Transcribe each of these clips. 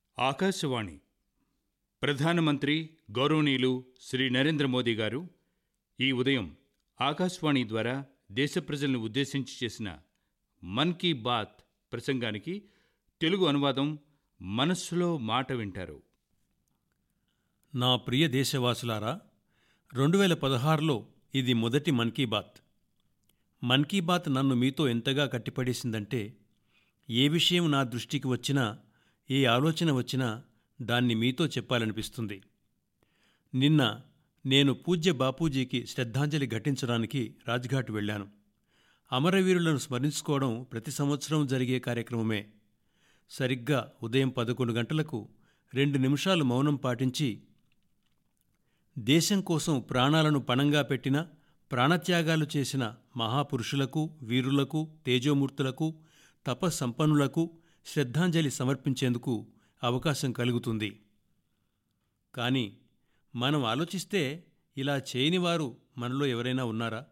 ఆకాశవాణి ప్రధానమంత్రి గౌరవనీయులు శ్రీ నరేంద్ర మోదీ గారు ఈ ఉదయం ఆకాశవాణి ద్వారా దేశ ప్రజలను ఉద్దేశించి చేసిన మన్ కీ బాత్ ప్రసంగానికి తెలుగు అనువాదం మనస్సులో మాట వింటారు నా ప్రియ దేశవాసులారా రెండు వేల పదహారులో ఇది మొదటి మన్ కీ బాత్ మన్ కీ బాత్ నన్ను మీతో ఎంతగా కట్టిపడేసిందంటే ఏ విషయం నా దృష్టికి వచ్చినా ఏ ఆలోచన వచ్చినా దాన్ని మీతో చెప్పాలనిపిస్తుంది నిన్న నేను పూజ్య బాపూజీకి శ్రద్ధాంజలి ఘటించడానికి రాజ్ఘాట్ వెళ్ళాను అమరవీరులను స్మరించుకోవడం ప్రతి సంవత్సరం జరిగే కార్యక్రమమే సరిగ్గా ఉదయం పదకొండు గంటలకు రెండు నిమిషాలు మౌనం పాటించి దేశం కోసం ప్రాణాలను పణంగా పెట్టిన ప్రాణత్యాగాలు చేసిన మహాపురుషులకు వీరులకు తేజోమూర్తులకు తపస్సంపన్నులకు శ్రద్ధాంజలి సమర్పించేందుకు అవకాశం కలుగుతుంది కానీ మనం ఆలోచిస్తే ఇలా చేయని వారు మనలో ఎవరైనా ఉన్నారా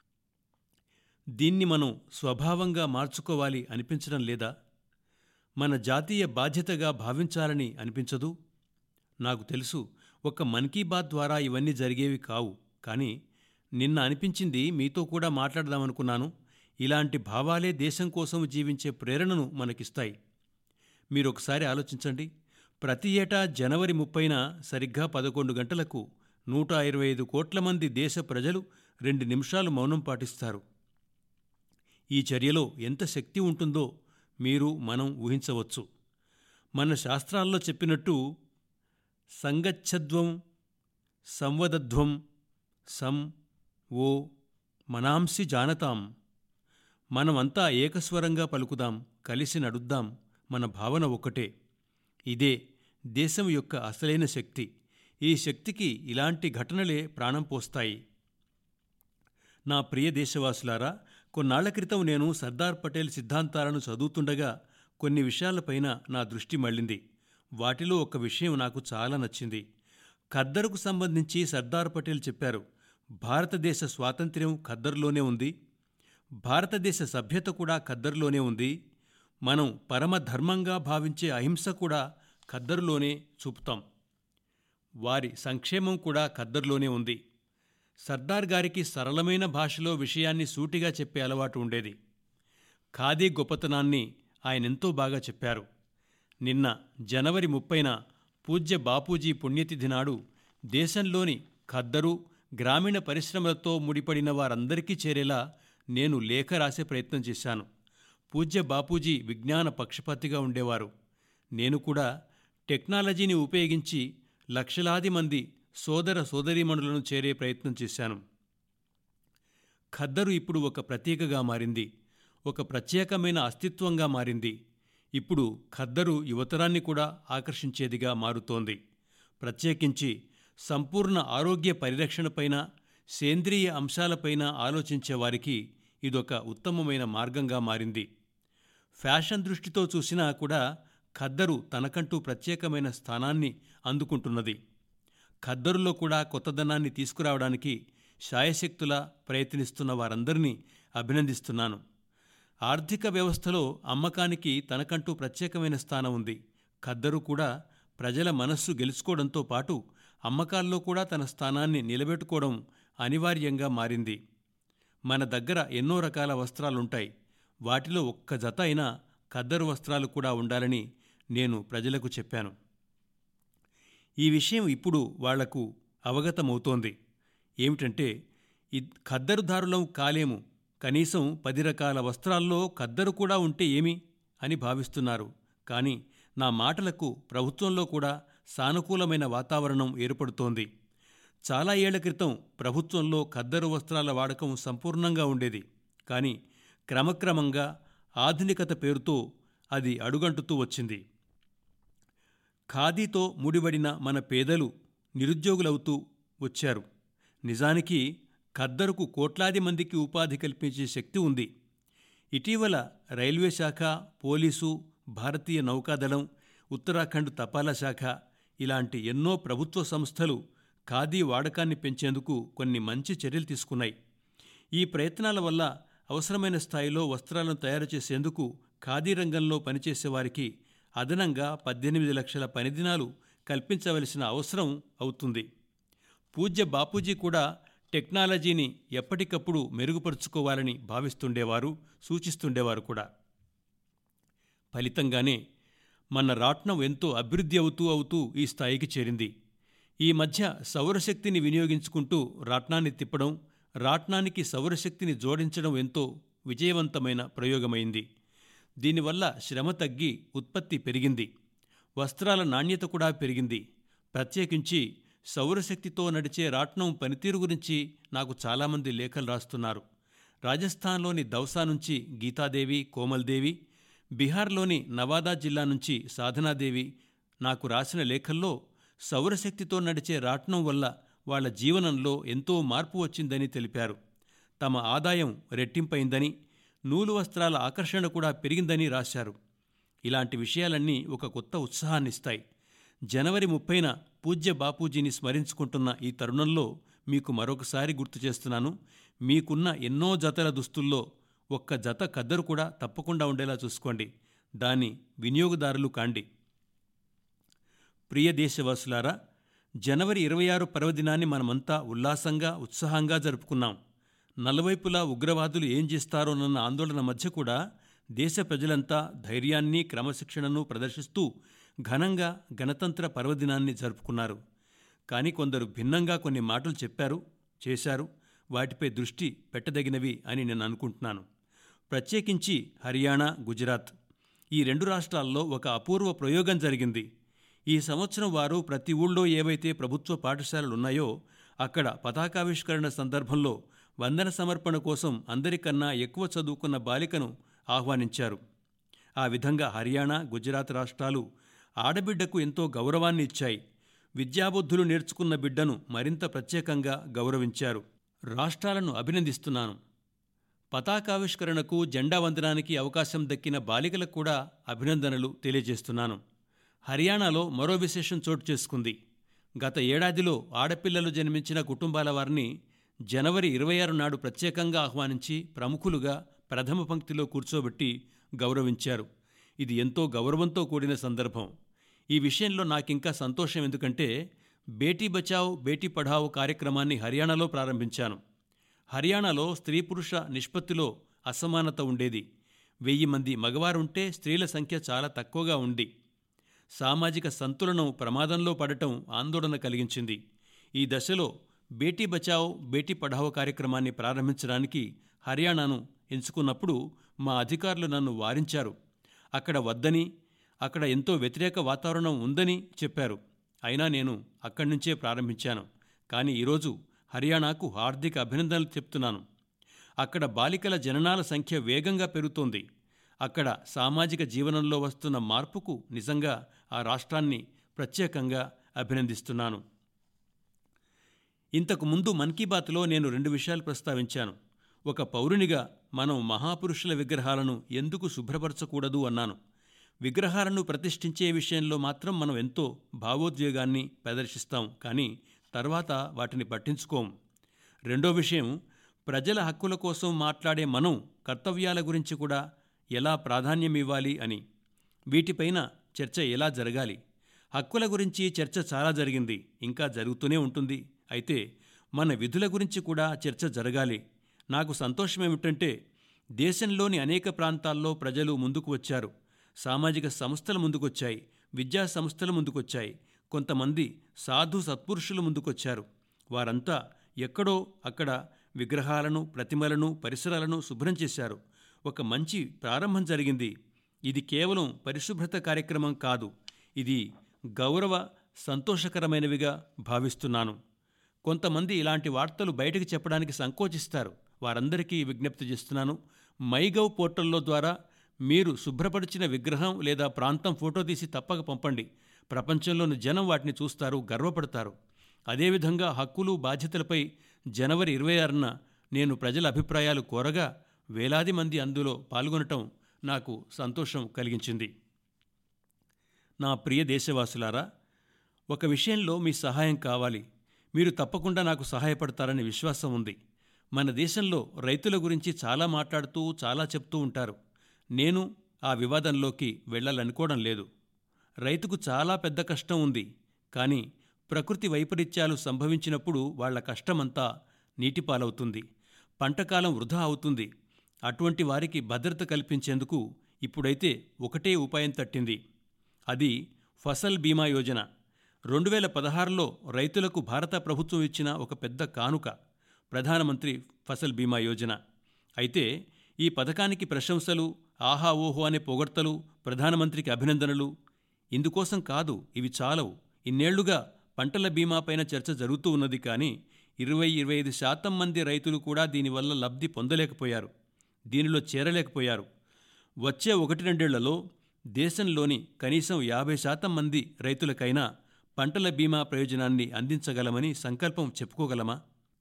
దీన్ని మనం స్వభావంగా మార్చుకోవాలి అనిపించడం లేదా మన జాతీయ బాధ్యతగా భావించాలని అనిపించదు నాకు తెలుసు ఒక మన్ కీ బాత్ ద్వారా ఇవన్నీ జరిగేవి కావు కానీ నిన్న అనిపించింది మీతో కూడా మాట్లాడదామనుకున్నాను ఇలాంటి భావాలే దేశం కోసం జీవించే ప్రేరణను మనకిస్తాయి మీరు ఒకసారి ఆలోచించండి ప్రతి ఏటా జనవరి ముప్పైన సరిగ్గా పదకొండు గంటలకు నూట ఇరవై ఐదు కోట్ల మంది దేశ ప్రజలు రెండు నిమిషాలు మౌనం పాటిస్తారు ఈ చర్యలో ఎంత శక్తి ఉంటుందో మీరు మనం ఊహించవచ్చు మన శాస్త్రాల్లో చెప్పినట్టు సంగచ్చధ్వం సంవదధ్వం సం ఓ మనాంసి జానతాం మనమంతా ఏకస్వరంగా పలుకుదాం కలిసి నడుద్దాం మన భావన ఒక్కటే ఇదే దేశం యొక్క అసలైన శక్తి ఈ శక్తికి ఇలాంటి ఘటనలే ప్రాణం పోస్తాయి నా ప్రియ దేశవాసులారా కొన్నాళ్ల క్రితం నేను సర్దార్ పటేల్ సిద్ధాంతాలను చదువుతుండగా కొన్ని విషయాలపైన నా దృష్టి మళ్ళింది వాటిలో ఒక విషయం నాకు చాలా నచ్చింది ఖద్దరుకు సంబంధించి సర్దార్ పటేల్ చెప్పారు భారతదేశ స్వాతంత్ర్యం ఖద్దరులోనే ఉంది భారతదేశ సభ్యత కూడా ఖద్దరులోనే ఉంది మనం పరమ ధర్మంగా భావించే అహింస కూడా ఖద్దరులోనే చూపుతాం వారి సంక్షేమం కూడా ఖద్దరులోనే ఉంది సర్దార్ గారికి సరళమైన భాషలో విషయాన్ని సూటిగా చెప్పే అలవాటు ఉండేది ఖాదీ గొప్పతనాన్ని ఆయనెంతో బాగా చెప్పారు నిన్న జనవరి ముప్పైన పూజ్య బాపూజీ పుణ్యతిథి నాడు దేశంలోని ఖద్దరు గ్రామీణ పరిశ్రమలతో ముడిపడిన వారందరికీ చేరేలా నేను లేఖ రాసే ప్రయత్నం చేశాను పూజ్య బాపూజీ విజ్ఞాన పక్షపాతిగా ఉండేవారు నేను కూడా టెక్నాలజీని ఉపయోగించి లక్షలాది మంది సోదర సోదరీమణులను చేరే ప్రయత్నం చేశాను ఖద్దరు ఇప్పుడు ఒక ప్రతీకగా మారింది ఒక ప్రత్యేకమైన అస్తిత్వంగా మారింది ఇప్పుడు ఖద్దరు యువతరాన్ని కూడా ఆకర్షించేదిగా మారుతోంది ప్రత్యేకించి సంపూర్ణ ఆరోగ్య పరిరక్షణపైన సేంద్రియ అంశాలపైన ఆలోచించే వారికి ఇదొక ఉత్తమమైన మార్గంగా మారింది ఫ్యాషన్ దృష్టితో చూసినా కూడా ఖద్దరు తనకంటూ ప్రత్యేకమైన స్థానాన్ని అందుకుంటున్నది ఖద్దరులో కూడా కొత్తదనాన్ని తీసుకురావడానికి శాయశక్తులా ప్రయత్నిస్తున్న వారందరినీ అభినందిస్తున్నాను ఆర్థిక వ్యవస్థలో అమ్మకానికి తనకంటూ ప్రత్యేకమైన స్థానం ఉంది ఖద్దరు కూడా ప్రజల మనస్సు గెలుచుకోవడంతో పాటు అమ్మకాల్లో కూడా తన స్థానాన్ని నిలబెట్టుకోవడం అనివార్యంగా మారింది మన దగ్గర ఎన్నో రకాల వస్త్రాలుంటాయి వాటిలో ఒక్క జత అయినా ఖద్దరు వస్త్రాలు కూడా ఉండాలని నేను ప్రజలకు చెప్పాను ఈ విషయం ఇప్పుడు వాళ్లకు అవగతమవుతోంది ఏమిటంటే ఖద్దరుదారులం కాలేము కనీసం పది రకాల వస్త్రాల్లో ఖద్దరు కూడా ఉంటే ఏమి అని భావిస్తున్నారు కానీ నా మాటలకు ప్రభుత్వంలో కూడా సానుకూలమైన వాతావరణం ఏర్పడుతోంది చాలా ఏళ్ల క్రితం ప్రభుత్వంలో ఖద్దరు వస్త్రాల వాడకం సంపూర్ణంగా ఉండేది కానీ క్రమక్రమంగా ఆధునికత పేరుతో అది అడుగంటుతూ వచ్చింది ఖాదీతో ముడివడిన మన పేదలు నిరుద్యోగులవుతూ వచ్చారు నిజానికి ఖద్దరుకు కోట్లాది మందికి ఉపాధి కల్పించే శక్తి ఉంది ఇటీవల రైల్వే శాఖ పోలీసు భారతీయ నౌకాదళం ఉత్తరాఖండ్ తపాలా శాఖ ఇలాంటి ఎన్నో ప్రభుత్వ సంస్థలు ఖాదీ వాడకాన్ని పెంచేందుకు కొన్ని మంచి చర్యలు తీసుకున్నాయి ఈ ప్రయత్నాల వల్ల అవసరమైన స్థాయిలో వస్త్రాలను తయారు చేసేందుకు ఖాదీ రంగంలో పనిచేసే వారికి అదనంగా పద్దెనిమిది లక్షల పనిదినాలు కల్పించవలసిన అవసరం అవుతుంది పూజ్య బాపూజీ కూడా టెక్నాలజీని ఎప్పటికప్పుడు మెరుగుపరుచుకోవాలని భావిస్తుండేవారు సూచిస్తుండేవారు కూడా ఫలితంగానే మన రాట్నం ఎంతో అభివృద్ధి అవుతూ అవుతూ ఈ స్థాయికి చేరింది ఈ మధ్య సౌరశక్తిని వినియోగించుకుంటూ రాట్నాన్ని తిప్పడం రాట్నానికి సౌరశక్తిని జోడించడం ఎంతో విజయవంతమైన ప్రయోగమైంది దీనివల్ల శ్రమ తగ్గి ఉత్పత్తి పెరిగింది వస్త్రాల నాణ్యత కూడా పెరిగింది ప్రత్యేకించి సౌరశక్తితో నడిచే రాట్నం పనితీరు గురించి నాకు చాలామంది లేఖలు రాస్తున్నారు రాజస్థాన్లోని దౌసా నుంచి గీతాదేవి కోమల్దేవి బీహార్లోని నవాదా జిల్లా నుంచి సాధనాదేవి నాకు రాసిన లేఖల్లో సౌరశక్తితో నడిచే రాట్నం వల్ల వాళ్ళ జీవనంలో ఎంతో మార్పు వచ్చిందని తెలిపారు తమ ఆదాయం రెట్టింపైందని నూలు వస్త్రాల ఆకర్షణ కూడా పెరిగిందని రాశారు ఇలాంటి విషయాలన్నీ ఒక కొత్త ఉత్సాహాన్నిస్తాయి జనవరి ముప్పైన పూజ్య బాపూజీని స్మరించుకుంటున్న ఈ తరుణంలో మీకు మరొకసారి గుర్తు చేస్తున్నాను మీకున్న ఎన్నో జతల దుస్తుల్లో ఒక్క జత కద్దరు కూడా తప్పకుండా ఉండేలా చూసుకోండి దాని వినియోగదారులు కాండి ప్రియ దేశవాసులారా జనవరి ఇరవై ఆరు పర్వదినాన్ని మనమంతా ఉల్లాసంగా ఉత్సాహంగా జరుపుకున్నాం నలువైపులా ఉగ్రవాదులు ఏం చేస్తారోనన్న ఆందోళన మధ్య కూడా దేశ ప్రజలంతా ధైర్యాన్ని క్రమశిక్షణను ప్రదర్శిస్తూ ఘనంగా గణతంత్ర పర్వదినాన్ని జరుపుకున్నారు కానీ కొందరు భిన్నంగా కొన్ని మాటలు చెప్పారు చేశారు వాటిపై దృష్టి పెట్టదగినవి అని నేను అనుకుంటున్నాను ప్రత్యేకించి హర్యానా గుజరాత్ ఈ రెండు రాష్ట్రాల్లో ఒక అపూర్వ ప్రయోగం జరిగింది ఈ సంవత్సరం వారు ప్రతి ఊళ్ళో ఏవైతే ప్రభుత్వ పాఠశాలలు ఉన్నాయో అక్కడ పతాకావిష్కరణ సందర్భంలో వందన సమర్పణ కోసం అందరికన్నా ఎక్కువ చదువుకున్న బాలికను ఆహ్వానించారు ఆ విధంగా హర్యానా గుజరాత్ రాష్ట్రాలు ఆడబిడ్డకు ఎంతో గౌరవాన్ని ఇచ్చాయి విద్యాబుద్ధులు నేర్చుకున్న బిడ్డను మరింత ప్రత్యేకంగా గౌరవించారు రాష్ట్రాలను అభినందిస్తున్నాను పతాకావిష్కరణకు జెండా వందనానికి అవకాశం దక్కిన బాలికలకు కూడా అభినందనలు తెలియజేస్తున్నాను హర్యానాలో మరో విశేషం చోటు చేసుకుంది గత ఏడాదిలో ఆడపిల్లలు జన్మించిన కుటుంబాల వారిని జనవరి ఇరవై ఆరు నాడు ప్రత్యేకంగా ఆహ్వానించి ప్రముఖులుగా ప్రథమ పంక్తిలో కూర్చోబెట్టి గౌరవించారు ఇది ఎంతో గౌరవంతో కూడిన సందర్భం ఈ విషయంలో నాకింకా సంతోషం ఎందుకంటే బేటీ బచావ్ బేటీ పఢావో కార్యక్రమాన్ని హర్యానాలో ప్రారంభించాను హర్యానాలో స్త్రీ పురుష నిష్పత్తిలో అసమానత ఉండేది వెయ్యి మంది మగవారుంటే స్త్రీల సంఖ్య చాలా తక్కువగా ఉంది సామాజిక సంతులనం ప్రమాదంలో పడటం ఆందోళన కలిగించింది ఈ దశలో బేటీ బచావ్ బేటీ పఢావో కార్యక్రమాన్ని ప్రారంభించడానికి హర్యానాను ఎంచుకున్నప్పుడు మా అధికారులు నన్ను వారించారు అక్కడ వద్దని అక్కడ ఎంతో వ్యతిరేక వాతావరణం ఉందని చెప్పారు అయినా నేను అక్కడి నుంచే ప్రారంభించాను కానీ ఈరోజు హర్యానాకు హార్దిక అభినందనలు చెప్తున్నాను అక్కడ బాలికల జననాల సంఖ్య వేగంగా పెరుగుతోంది అక్కడ సామాజిక జీవనంలో వస్తున్న మార్పుకు నిజంగా ఆ రాష్ట్రాన్ని ప్రత్యేకంగా అభినందిస్తున్నాను ఇంతకు ముందు మన్ కీ బాత్లో నేను రెండు విషయాలు ప్రస్తావించాను ఒక పౌరునిగా మనం మహాపురుషుల విగ్రహాలను ఎందుకు శుభ్రపరచకూడదు అన్నాను విగ్రహాలను ప్రతిష్ఠించే విషయంలో మాత్రం మనం ఎంతో భావోద్వేగాన్ని ప్రదర్శిస్తాం కానీ తర్వాత వాటిని పట్టించుకోం రెండో విషయం ప్రజల హక్కుల కోసం మాట్లాడే మనం కర్తవ్యాల గురించి కూడా ఎలా ప్రాధాన్యం ఇవ్వాలి అని వీటిపైన చర్చ ఎలా జరగాలి హక్కుల గురించి చర్చ చాలా జరిగింది ఇంకా జరుగుతూనే ఉంటుంది అయితే మన విధుల గురించి కూడా చర్చ జరగాలి నాకు సంతోషం ఏమిటంటే దేశంలోని అనేక ప్రాంతాల్లో ప్రజలు ముందుకు వచ్చారు సామాజిక సంస్థలు ముందుకొచ్చాయి విద్యా సంస్థలు ముందుకొచ్చాయి కొంతమంది సాధు సత్పురుషులు ముందుకొచ్చారు వారంతా ఎక్కడో అక్కడ విగ్రహాలను ప్రతిమలను పరిసరాలను శుభ్రం చేశారు ఒక మంచి ప్రారంభం జరిగింది ఇది కేవలం పరిశుభ్రత కార్యక్రమం కాదు ఇది గౌరవ సంతోషకరమైనవిగా భావిస్తున్నాను కొంతమంది ఇలాంటి వార్తలు బయటకు చెప్పడానికి సంకోచిస్తారు వారందరికీ విజ్ఞప్తి చేస్తున్నాను మైగవ్ పోర్టల్లో ద్వారా మీరు శుభ్రపరిచిన విగ్రహం లేదా ప్రాంతం ఫోటో తీసి తప్పక పంపండి ప్రపంచంలోని జనం వాటిని చూస్తారు గర్వపడతారు అదేవిధంగా హక్కులు బాధ్యతలపై జనవరి ఇరవై ఆరున నేను ప్రజల అభిప్రాయాలు కోరగా వేలాది మంది అందులో పాల్గొనటం నాకు సంతోషం కలిగించింది నా ప్రియ దేశవాసులారా ఒక విషయంలో మీ సహాయం కావాలి మీరు తప్పకుండా నాకు సహాయపడతారని విశ్వాసం ఉంది మన దేశంలో రైతుల గురించి చాలా మాట్లాడుతూ చాలా చెప్తూ ఉంటారు నేను ఆ వివాదంలోకి వెళ్ళాలనుకోవడం లేదు రైతుకు చాలా పెద్ద కష్టం ఉంది కానీ ప్రకృతి వైపరీత్యాలు సంభవించినప్పుడు వాళ్ల కష్టమంతా నీటిపాలవుతుంది పంటకాలం వృధా అవుతుంది అటువంటి వారికి భద్రత కల్పించేందుకు ఇప్పుడైతే ఒకటే ఉపాయం తట్టింది అది ఫసల్ బీమా యోజన రెండు వేల పదహారులో రైతులకు భారత ప్రభుత్వం ఇచ్చిన ఒక పెద్ద కానుక ప్రధానమంత్రి ఫసల్ బీమా యోజన అయితే ఈ పథకానికి ప్రశంసలు ఆహా ఓహో అనే పొగడ్తలు ప్రధానమంత్రికి అభినందనలు ఇందుకోసం కాదు ఇవి చాలవు ఇన్నేళ్లుగా పంటల బీమాపైన చర్చ జరుగుతూ ఉన్నది కానీ ఇరవై ఇరవై ఐదు శాతం మంది రైతులు కూడా దీనివల్ల లబ్ధి పొందలేకపోయారు దీనిలో చేరలేకపోయారు వచ్చే ఒకటి రెండేళ్లలో దేశంలోని కనీసం యాభై శాతం మంది రైతులకైనా పంటల బీమా ప్రయోజనాన్ని అందించగలమని సంకల్పం చెప్పుకోగలమా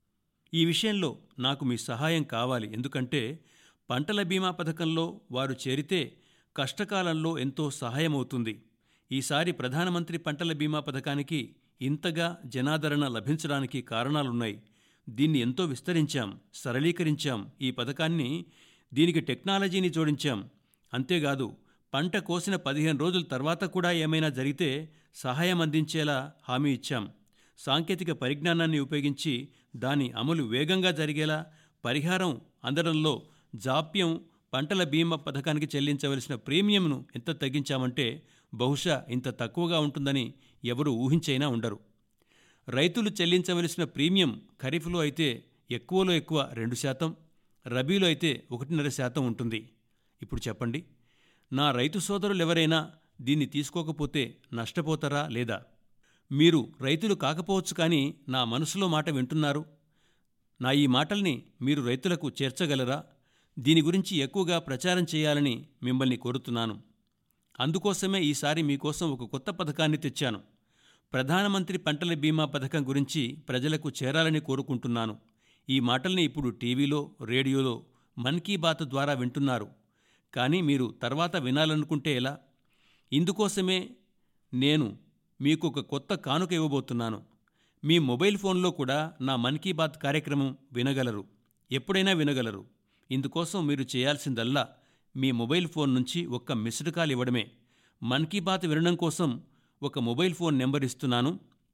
ఈ విషయంలో నాకు మీ సహాయం కావాలి ఎందుకంటే పంటల బీమా పథకంలో వారు చేరితే కష్టకాలంలో ఎంతో సహాయమవుతుంది ఈసారి ప్రధానమంత్రి పంటల బీమా పథకానికి ఇంతగా జనాదరణ లభించడానికి కారణాలున్నాయి దీన్ని ఎంతో విస్తరించాం సరళీకరించాం ఈ పథకాన్ని దీనికి టెక్నాలజీని జోడించాం అంతేకాదు పంట కోసిన పదిహేను రోజుల తర్వాత కూడా ఏమైనా జరిగితే సహాయం అందించేలా హామీ ఇచ్చాం సాంకేతిక పరిజ్ఞానాన్ని ఉపయోగించి దాని అమలు వేగంగా జరిగేలా పరిహారం అందడంలో జాప్యం పంటల బీమా పథకానికి చెల్లించవలసిన ప్రీమియంను ఎంత తగ్గించామంటే బహుశా ఇంత తక్కువగా ఉంటుందని ఎవరు ఊహించైనా ఉండరు రైతులు చెల్లించవలసిన ప్రీమియం ఖరీఫ్లో అయితే ఎక్కువలో ఎక్కువ రెండు శాతం రబీలో అయితే ఒకటిన్నర శాతం ఉంటుంది ఇప్పుడు చెప్పండి నా రైతు సోదరులు ఎవరైనా దీన్ని తీసుకోకపోతే నష్టపోతారా లేదా మీరు రైతులు కాకపోవచ్చు కానీ నా మనసులో మాట వింటున్నారు నా ఈ మాటల్ని మీరు రైతులకు చేర్చగలరా దీని గురించి ఎక్కువగా ప్రచారం చేయాలని మిమ్మల్ని కోరుతున్నాను అందుకోసమే ఈసారి మీకోసం ఒక కొత్త పథకాన్ని తెచ్చాను ప్రధానమంత్రి పంటల బీమా పథకం గురించి ప్రజలకు చేరాలని కోరుకుంటున్నాను ఈ మాటల్ని ఇప్పుడు టీవీలో రేడియోలో మన్ కీ బాత్ ద్వారా వింటున్నారు కానీ మీరు తర్వాత వినాలనుకుంటే ఎలా ఇందుకోసమే నేను మీకు ఒక కొత్త కానుక ఇవ్వబోతున్నాను మీ మొబైల్ ఫోన్లో కూడా నా మన్ కీ బాత్ కార్యక్రమం వినగలరు ఎప్పుడైనా వినగలరు ఇందుకోసం మీరు చేయాల్సిందల్లా మీ మొబైల్ ఫోన్ నుంచి ఒక్క మిస్డ్ కాల్ ఇవ్వడమే మన్ కీ బాత్ వినడం కోసం ఒక మొబైల్ ఫోన్ నెంబర్ ఇస్తున్నాను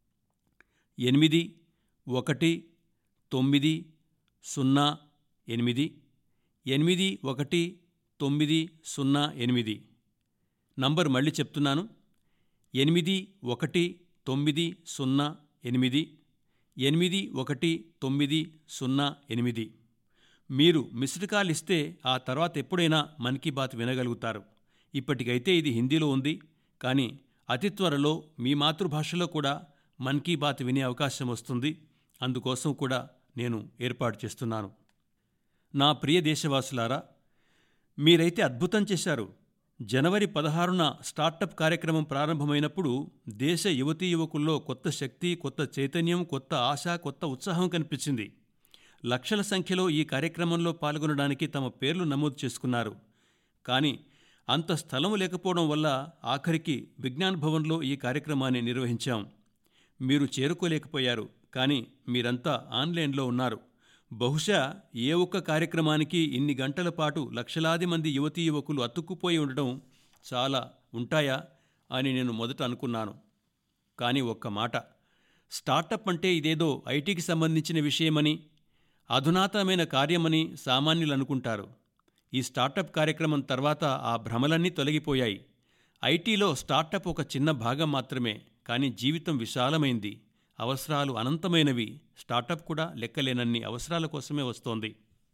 ఎనిమిది ఒకటి తొమ్మిది సున్నా ఎనిమిది ఎనిమిది ఒకటి తొమ్మిది సున్నా ఎనిమిది నంబర్ మళ్ళీ చెప్తున్నాను ఎనిమిది ఒకటి తొమ్మిది సున్నా ఎనిమిది ఎనిమిది ఒకటి తొమ్మిది సున్నా ఎనిమిది మీరు మిస్డ్ కాల్ ఇస్తే ఆ తర్వాత ఎప్పుడైనా మన్ కీ బాత్ వినగలుగుతారు ఇప్పటికైతే ఇది హిందీలో ఉంది కానీ అతి త్వరలో మీ మాతృభాషలో కూడా మన్ కీ బాత్ వినే అవకాశం వస్తుంది అందుకోసం కూడా నేను ఏర్పాటు చేస్తున్నాను నా ప్రియ దేశవాసులారా మీరైతే అద్భుతం చేశారు జనవరి పదహారున స్టార్టప్ కార్యక్రమం ప్రారంభమైనప్పుడు దేశ యువతీ యువకుల్లో కొత్త శక్తి కొత్త చైతన్యం కొత్త ఆశ కొత్త ఉత్సాహం కనిపించింది లక్షల సంఖ్యలో ఈ కార్యక్రమంలో పాల్గొనడానికి తమ పేర్లు నమోదు చేసుకున్నారు కానీ అంత స్థలం లేకపోవడం వల్ల ఆఖరికి విజ్ఞాన్ భవన్లో ఈ కార్యక్రమాన్ని నిర్వహించాం మీరు చేరుకోలేకపోయారు కానీ మీరంతా ఆన్లైన్లో ఉన్నారు బహుశా ఏ ఒక్క కార్యక్రమానికి ఇన్ని గంటల పాటు లక్షలాది మంది యువతీ యువకులు అతుక్కుపోయి ఉండడం చాలా ఉంటాయా అని నేను మొదట అనుకున్నాను కానీ ఒక్క మాట స్టార్టప్ అంటే ఇదేదో ఐటీకి సంబంధించిన విషయమని అధునాతనమైన కార్యమని సామాన్యులు అనుకుంటారు ఈ స్టార్టప్ కార్యక్రమం తర్వాత ఆ భ్రమలన్నీ తొలగిపోయాయి ఐటీలో స్టార్టప్ ఒక చిన్న భాగం మాత్రమే కానీ జీవితం విశాలమైంది అవసరాలు అనంతమైనవి స్టార్టప్ కూడా లెక్కలేనన్ని అవసరాల కోసమే వస్తోంది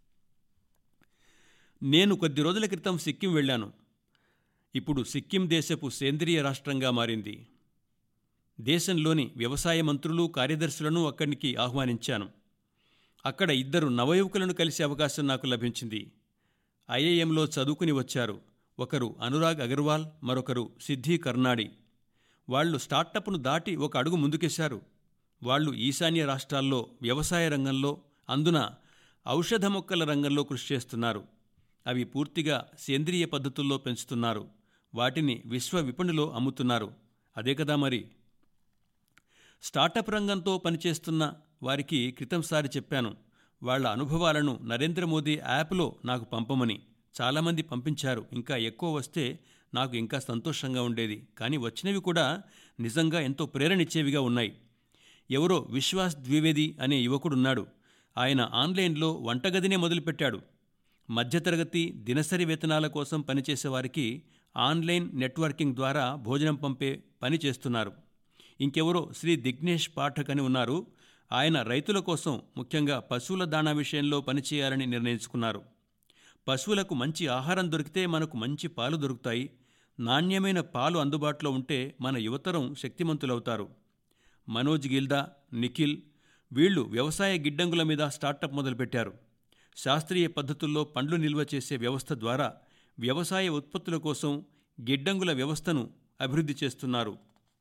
నేను కొద్ది రోజుల క్రితం సిక్కిం వెళ్ళాను ఇప్పుడు సిక్కిం దేశపు సేంద్రియ రాష్ట్రంగా మారింది దేశంలోని వ్యవసాయ మంత్రులు కార్యదర్శులను అక్కడికి ఆహ్వానించాను అక్కడ ఇద్దరు నవయువకులను కలిసే అవకాశం నాకు లభించింది ఐఐఎంలో చదువుకుని వచ్చారు ఒకరు అనురాగ్ అగర్వాల్ మరొకరు సిద్ధి కర్నాడి వాళ్ళు స్టార్టప్ను దాటి ఒక అడుగు ముందుకేశారు వాళ్ళు ఈశాన్య రాష్ట్రాల్లో వ్యవసాయ రంగంలో అందున ఔషధ మొక్కల రంగంలో కృషి చేస్తున్నారు అవి పూర్తిగా సేంద్రియ పద్ధతుల్లో పెంచుతున్నారు వాటిని విశ్వ విపణిలో అమ్ముతున్నారు అదే కదా మరి స్టార్టప్ రంగంతో పనిచేస్తున్న వారికి క్రితంసారి చెప్పాను వాళ్ళ అనుభవాలను నరేంద్ర మోదీ యాప్లో నాకు పంపమని చాలామంది పంపించారు ఇంకా ఎక్కువ వస్తే నాకు ఇంకా సంతోషంగా ఉండేది కానీ వచ్చినవి కూడా నిజంగా ఎంతో ప్రేరణిచ్చేవిగా ఉన్నాయి ఎవరో విశ్వాస్ ద్వివేది అనే యువకుడున్నాడు ఆయన ఆన్లైన్లో వంటగదినే మొదలుపెట్టాడు మధ్యతరగతి దినసరి వేతనాల కోసం పనిచేసేవారికి ఆన్లైన్ నెట్వర్కింగ్ ద్వారా భోజనం పంపే పని చేస్తున్నారు ఇంకెవరో శ్రీ దిగ్నేష్ పాఠక్ అని ఉన్నారు ఆయన రైతుల కోసం ముఖ్యంగా పశువుల దాణా విషయంలో పనిచేయాలని నిర్ణయించుకున్నారు పశువులకు మంచి ఆహారం దొరికితే మనకు మంచి పాలు దొరుకుతాయి నాణ్యమైన పాలు అందుబాటులో ఉంటే మన యువతరం శక్తిమంతులవుతారు మనోజ్ గిల్దా నిఖిల్ వీళ్ళు వ్యవసాయ గిడ్డంగుల మీద స్టార్టప్ మొదలుపెట్టారు శాస్త్రీయ పద్ధతుల్లో పండ్లు నిల్వ చేసే వ్యవస్థ ద్వారా వ్యవసాయ ఉత్పత్తుల కోసం గిడ్డంగుల వ్యవస్థను అభివృద్ధి చేస్తున్నారు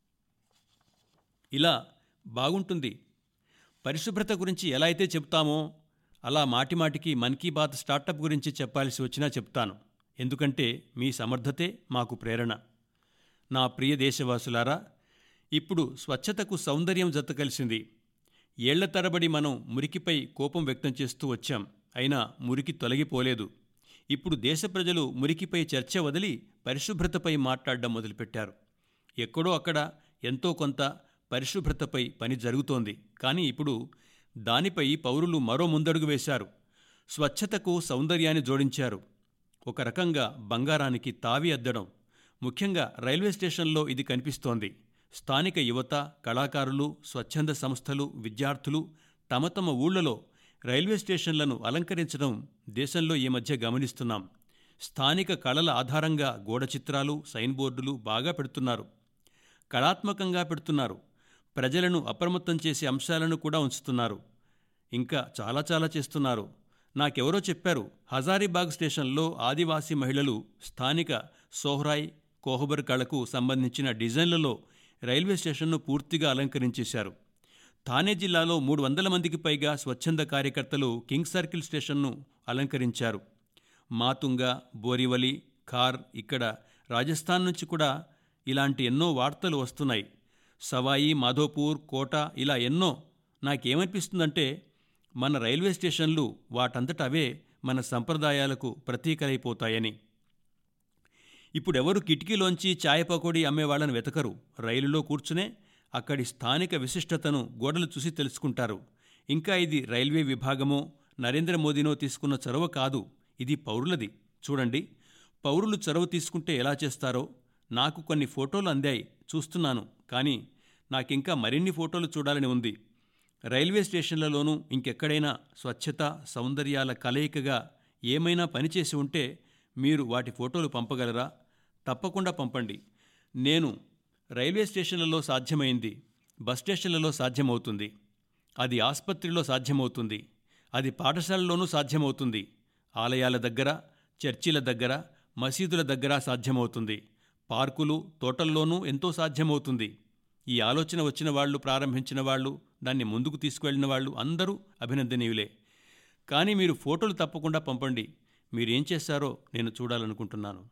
ఇలా బాగుంటుంది పరిశుభ్రత గురించి ఎలా అయితే చెప్తామో అలా మాటిమాటికి మన్ కీ బాత్ స్టార్టప్ గురించి చెప్పాల్సి వచ్చినా చెప్తాను ఎందుకంటే మీ సమర్థతే మాకు ప్రేరణ నా ప్రియ దేశవాసులారా ఇప్పుడు స్వచ్ఛతకు సౌందర్యం జత కలిసింది ఏళ్ల తరబడి మనం మురికిపై కోపం వ్యక్తం చేస్తూ వచ్చాం అయినా మురికి తొలగిపోలేదు ఇప్పుడు దేశ ప్రజలు మురికిపై చర్చ వదిలి పరిశుభ్రతపై మాట్లాడడం మొదలుపెట్టారు ఎక్కడో అక్కడ ఎంతో కొంత పరిశుభ్రతపై పని జరుగుతోంది కానీ ఇప్పుడు దానిపై పౌరులు మరో ముందడుగు వేశారు స్వచ్ఛతకు సౌందర్యాన్ని జోడించారు ఒక రకంగా బంగారానికి తావి అద్దడం ముఖ్యంగా రైల్వే స్టేషన్లో ఇది కనిపిస్తోంది స్థానిక యువత కళాకారులు స్వచ్ఛంద సంస్థలు విద్యార్థులు తమ తమ ఊళ్ళలో రైల్వే స్టేషన్లను అలంకరించడం దేశంలో ఈ మధ్య గమనిస్తున్నాం స్థానిక కళల ఆధారంగా గోడ చిత్రాలు సైన్ బోర్డులు బాగా పెడుతున్నారు కళాత్మకంగా పెడుతున్నారు ప్రజలను అప్రమత్తం చేసే అంశాలను కూడా ఉంచుతున్నారు ఇంకా చాలా చాలా చేస్తున్నారు నాకెవరో చెప్పారు హజారీబాగ్ స్టేషన్లో ఆదివాసీ మహిళలు స్థానిక సోహ్రాయ్ కోహబర్ కళకు సంబంధించిన డిజైన్లలో రైల్వే స్టేషన్ను పూర్తిగా అలంకరించేశారు థానే జిల్లాలో మూడు వందల మందికి పైగా స్వచ్ఛంద కార్యకర్తలు కింగ్ సర్కిల్ స్టేషన్ను అలంకరించారు మాతుంగ బోరివలి ఖార్ ఇక్కడ రాజస్థాన్ నుంచి కూడా ఇలాంటి ఎన్నో వార్తలు వస్తున్నాయి సవాయి మాధోపూర్ కోట ఇలా ఎన్నో నాకేమనిపిస్తుందంటే మన రైల్వే స్టేషన్లు వాటంతట అవే మన సంప్రదాయాలకు ప్రతీకలైపోతాయని ఇప్పుడెవరు కిటికీలోంచి చాయ్ పకోడీ అమ్మేవాళ్ళని వెతకరు రైలులో కూర్చునే అక్కడి స్థానిక విశిష్టతను గోడలు చూసి తెలుసుకుంటారు ఇంకా ఇది రైల్వే విభాగమో నరేంద్ర మోదీనో తీసుకున్న చొరవ కాదు ఇది పౌరులది చూడండి పౌరులు చొరవ తీసుకుంటే ఎలా చేస్తారో నాకు కొన్ని ఫోటోలు అందాయి చూస్తున్నాను కానీ నాకింకా మరిన్ని ఫోటోలు చూడాలని ఉంది రైల్వే స్టేషన్లలోనూ ఇంకెక్కడైనా స్వచ్ఛత సౌందర్యాల కలయికగా ఏమైనా పనిచేసి ఉంటే మీరు వాటి ఫోటోలు పంపగలరా తప్పకుండా పంపండి నేను రైల్వే స్టేషన్లలో సాధ్యమైంది బస్ స్టేషన్లలో సాధ్యమవుతుంది అది ఆసుపత్రిలో సాధ్యమవుతుంది అది పాఠశాలలోనూ సాధ్యమవుతుంది ఆలయాల దగ్గర చర్చిల దగ్గర మసీదుల దగ్గర సాధ్యమవుతుంది పార్కులు తోటల్లోనూ ఎంతో సాధ్యమవుతుంది ఈ ఆలోచన వచ్చిన వాళ్ళు ప్రారంభించిన వాళ్ళు దాన్ని ముందుకు తీసుకువెళ్ళిన వాళ్ళు అందరూ అభినందనీయులే కానీ మీరు ఫోటోలు తప్పకుండా పంపండి మీరేం చేశారో నేను చూడాలనుకుంటున్నాను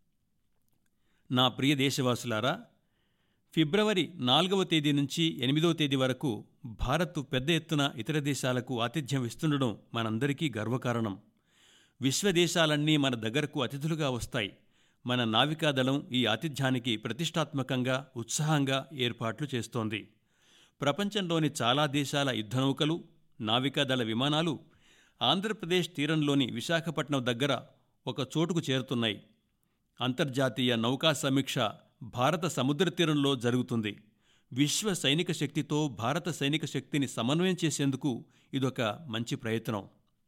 నా ప్రియ దేశవాసులారా ఫిబ్రవరి నాలుగవ తేదీ నుంచి ఎనిమిదవ తేదీ వరకు భారత్ పెద్ద ఎత్తున ఇతర దేశాలకు ఆతిథ్యం ఇస్తుండడం మనందరికీ గర్వకారణం విశ్వదేశాలన్నీ మన దగ్గరకు అతిథులుగా వస్తాయి మన నావికాదళం ఈ ఆతిథ్యానికి ప్రతిష్టాత్మకంగా ఉత్సాహంగా ఏర్పాట్లు చేస్తోంది ప్రపంచంలోని చాలా దేశాల యుద్ధనౌకలు నావికాదళ విమానాలు ఆంధ్రప్రదేశ్ తీరంలోని విశాఖపట్నం దగ్గర ఒక చోటుకు చేరుతున్నాయి అంతర్జాతీయ నౌకా సమీక్ష భారత సముద్ర తీరంలో జరుగుతుంది విశ్వ సైనిక శక్తితో భారత సైనిక శక్తిని సమన్వయం చేసేందుకు ఇదొక మంచి ప్రయత్నం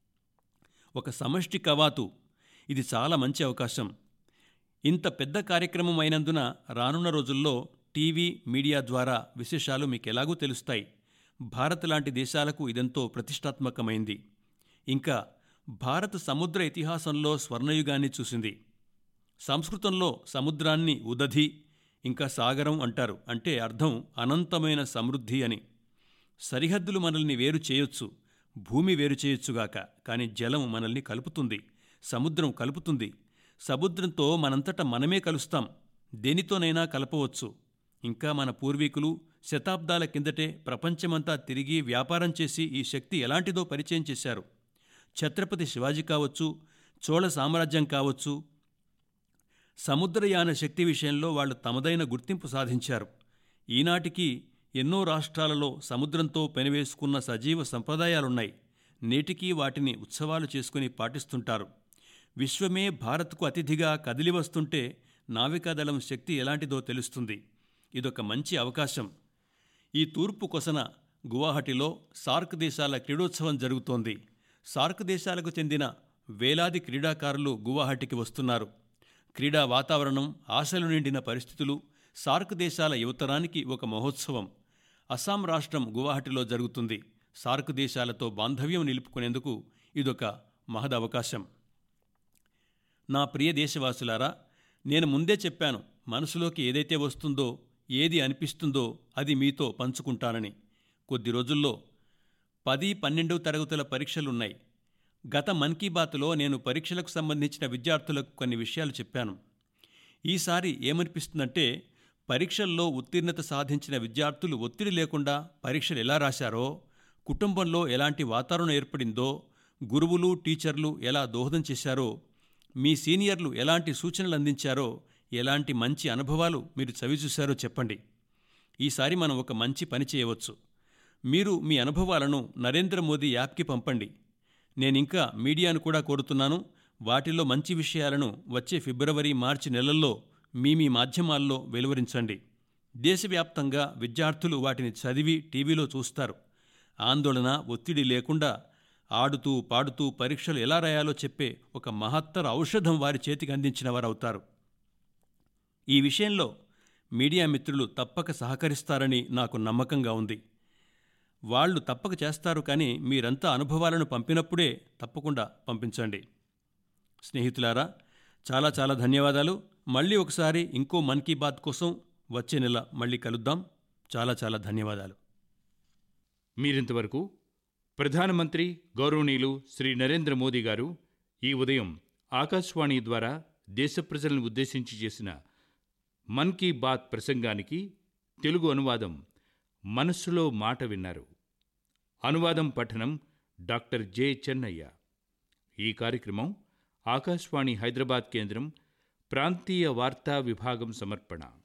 ఒక సమష్టి కవాతు ఇది చాలా మంచి అవకాశం ఇంత పెద్ద కార్యక్రమం అయినందున రానున్న రోజుల్లో టీవీ మీడియా ద్వారా విశేషాలు మీకు ఎలాగూ తెలుస్తాయి భారత్ లాంటి దేశాలకు ఇదెంతో ప్రతిష్టాత్మకమైంది ఇంకా భారత్ సముద్ర ఇతిహాసంలో స్వర్ణయుగాన్ని చూసింది సంస్కృతంలో సముద్రాన్ని ఉదధి ఇంకా సాగరం అంటారు అంటే అర్థం అనంతమైన సమృద్ధి అని సరిహద్దులు మనల్ని వేరు చేయొచ్చు భూమి వేరు చేయొచ్చుగాక కానీ జలం మనల్ని కలుపుతుంది సముద్రం కలుపుతుంది సముద్రంతో మనంతట మనమే కలుస్తాం దేనితోనైనా కలపవచ్చు ఇంకా మన పూర్వీకులు శతాబ్దాల కిందటే ప్రపంచమంతా తిరిగి వ్యాపారం చేసి ఈ శక్తి ఎలాంటిదో పరిచయం చేశారు ఛత్రపతి శివాజీ కావచ్చు చోళ సామ్రాజ్యం కావచ్చు సముద్రయాన శక్తి విషయంలో వాళ్ళు తమదైన గుర్తింపు సాధించారు ఈనాటికి ఎన్నో రాష్ట్రాలలో సముద్రంతో పెనవేసుకున్న సజీవ సంప్రదాయాలున్నాయి నేటికీ వాటిని ఉత్సవాలు చేసుకుని పాటిస్తుంటారు విశ్వమే భారత్కు అతిథిగా కదిలి వస్తుంటే నావికాదళం శక్తి ఎలాంటిదో తెలుస్తుంది ఇదొక మంచి అవకాశం ఈ తూర్పు కొసన గువాహటిలో సార్క్ దేశాల క్రీడోత్సవం జరుగుతోంది సార్క్ దేశాలకు చెందిన వేలాది క్రీడాకారులు గువాహటికి వస్తున్నారు క్రీడా వాతావరణం ఆశలు నిండిన పరిస్థితులు సార్క్ దేశాల యువతరానికి ఒక మహోత్సవం అస్సాం రాష్ట్రం గువాహటిలో జరుగుతుంది సార్క్ దేశాలతో బాంధవ్యం నిలుపుకునేందుకు ఇదొక మహదవకాశం నా ప్రియ దేశవాసులారా నేను ముందే చెప్పాను మనసులోకి ఏదైతే వస్తుందో ఏది అనిపిస్తుందో అది మీతో పంచుకుంటానని కొద్ది రోజుల్లో పది పన్నెండవ తరగతుల పరీక్షలున్నాయి గత మన్ కీ బాత్లో నేను పరీక్షలకు సంబంధించిన విద్యార్థులకు కొన్ని విషయాలు చెప్పాను ఈసారి ఏమనిపిస్తుందంటే పరీక్షల్లో ఉత్తీర్ణత సాధించిన విద్యార్థులు ఒత్తిడి లేకుండా పరీక్షలు ఎలా రాశారో కుటుంబంలో ఎలాంటి వాతావరణం ఏర్పడిందో గురువులు టీచర్లు ఎలా దోహదం చేశారో మీ సీనియర్లు ఎలాంటి సూచనలు అందించారో ఎలాంటి మంచి అనుభవాలు మీరు చవిచూశారో చెప్పండి ఈసారి మనం ఒక మంచి పని చేయవచ్చు మీరు మీ అనుభవాలను నరేంద్ర మోదీ యాప్కి పంపండి నేనింకా మీడియాను కూడా కోరుతున్నాను వాటిలో మంచి విషయాలను వచ్చే ఫిబ్రవరి మార్చి నెలల్లో మీ మీ మాధ్యమాల్లో వెలువరించండి దేశవ్యాప్తంగా విద్యార్థులు వాటిని చదివి టీవీలో చూస్తారు ఆందోళన ఒత్తిడి లేకుండా ఆడుతూ పాడుతూ పరీక్షలు ఎలా రాయాలో చెప్పే ఒక మహత్తర ఔషధం వారి చేతికి అందించిన వారవుతారు ఈ విషయంలో మీడియా మిత్రులు తప్పక సహకరిస్తారని నాకు నమ్మకంగా ఉంది వాళ్ళు తప్పక చేస్తారు కానీ మీరంతా అనుభవాలను పంపినప్పుడే తప్పకుండా పంపించండి స్నేహితులారా చాలా చాలా ధన్యవాదాలు మళ్ళీ ఒకసారి ఇంకో మన్ కీ బాత్ కోసం వచ్చే నెల మళ్ళీ కలుద్దాం చాలా చాలా ధన్యవాదాలు మీరింతవరకు ప్రధానమంత్రి గౌరవనీయులు శ్రీ నరేంద్ర మోదీ గారు ఈ ఉదయం ఆకాశవాణి ద్వారా దేశ ప్రజలను ఉద్దేశించి చేసిన మన్ కీ బాత్ ప్రసంగానికి తెలుగు అనువాదం మనస్సులో మాట విన్నారు అనువాదం పఠనం డాక్టర్ జె చెన్నయ్య ఈ కార్యక్రమం ఆకాశవాణి హైదరాబాద్ కేంద్రం ప్రాంతీయ వార్తా విభాగం సమర్పణ